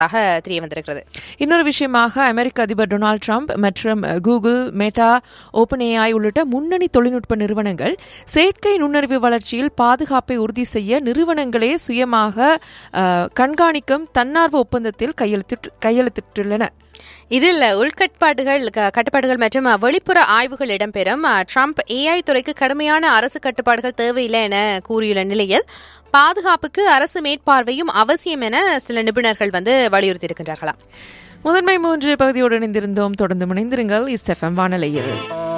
தெரிய வந்திருக்கிறது இன்னொரு விஷயமாக அமெரிக்க அதிபர் டொனால்ட் ட்ரம்ப் மற்றும் கூகுள் மெட்டா ஓப்பன் ஏஐ உள்ளிட்ட முன்னணி தொழில்நுட்ப நிறுவனங்கள் செயற்கை நுண்ணறிவு வளர்ச்சியில் பாதுகாப்பை உறுதி செய்ய நிறுவனங்களே சுயமாக அஹ், கண்காணிக்கும் தன்னார்வ ஒப்பந்தத்தில் கையெழுத்திட்டு கையெழுத்திட்டுள்ளன இதில் உள்கட்டுப்பாடுகள் க- கட்டுப்பாடுகள் மற்றும் அஹ், வெளிப்புற ஆய்வுகள் இடம்பெறும் அஹ், ட்ரம்ப் ஏஐ துறைக்கு கடுமையான அரசு கட்டுப்பாடுகள் தேவையில்லை என கூறியுள்ள நிலையில் பாதுகாப்புக்கு அரசு மேற்பார்வையும் அவசியம் என சில நிபுணர்கள் வந்து வலியுறுத்தியிருக்கின்றார்களாம் முதன்மை மூன்று பகுதியோடு இணைந்திருந்தோம் தொடர்ந்து முனைந்திருங்கள் இஸ்டெஃபம் வானலையில்